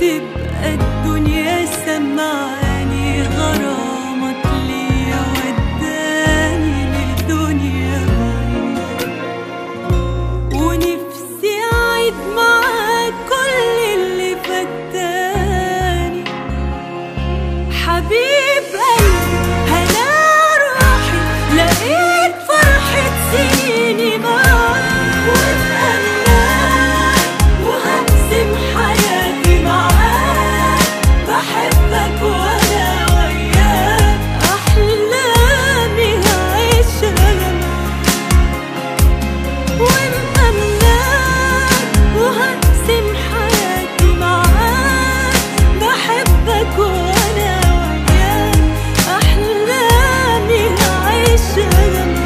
تبقى الدنيا سمعاني غرامك ليا وداني لدنيا بعيدة ونفسي أعيد معاك كل اللي فاتاني حبيب قلبي هنا روحي لقيت فرحة سنيني معاك واتمناك وهقسم حياتي معاك بحبك وانا وياك احلامي هعيشها معاك ومأمناك وهقسم حياتي معاك بحبك وانا وياك احلامي هعيشها معاك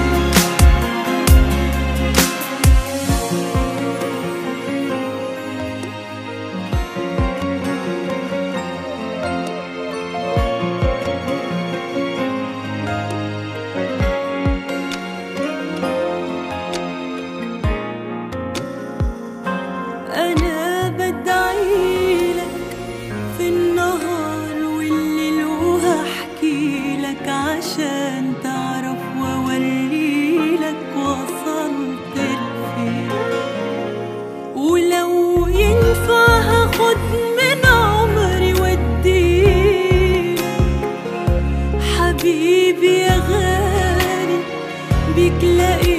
أنا بدعيلك في النهار والليل وهحكي لك عشان تعرف وأوريلك وصلت لفين ولو ينفع هاخد من عمري واديلك حبيبي يا غالي بيك لاقي